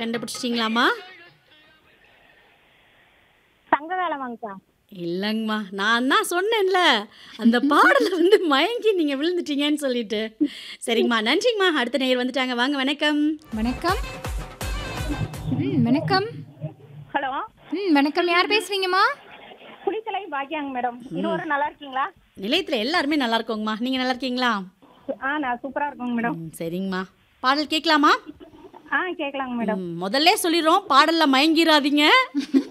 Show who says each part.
Speaker 1: கண்டுபிடிச்சிட்டிங்களாம்மா
Speaker 2: சங்ககாலமாங்கக்கா
Speaker 1: இல்லைங்கம்மா நான் தான் சொன்னேன்ல அந்த பாடலை வந்து மயங்கி நீங்கள் விழுந்துட்டீங்கன்னு சொல்லிட்டு சரிங்கம்மா நன்றிங்கம்மா அடுத்த நேயர் வந்துட்டாங்க வாங்க வணக்கம்
Speaker 3: வணக்கம் ம் வணக்கம்
Speaker 2: ஹலோ
Speaker 3: ம் வணக்கம் யார் பேசுறீங்கம்மா
Speaker 2: குளித்தலை பாக்கியாங்க மேடம் இருவரும் நல்லா இருக்கீங்களா
Speaker 1: நிலையத்தில் எல்லாருமே நல்லா இருக்கோங்கம்மா நீங்கள் நல்லா இருக்கீங்களா
Speaker 2: ஆ நான் சூப்பரா இருக்கேங்க மேடம்
Speaker 1: ம், சரிங்கம்மா பாடல் கேட்கலாமா
Speaker 2: ஆ கேட்கலாங்க மேடம்
Speaker 1: ம், முதல்ல சொல்லிடுறோம் பாடல்ல மயங்கிராதீங்க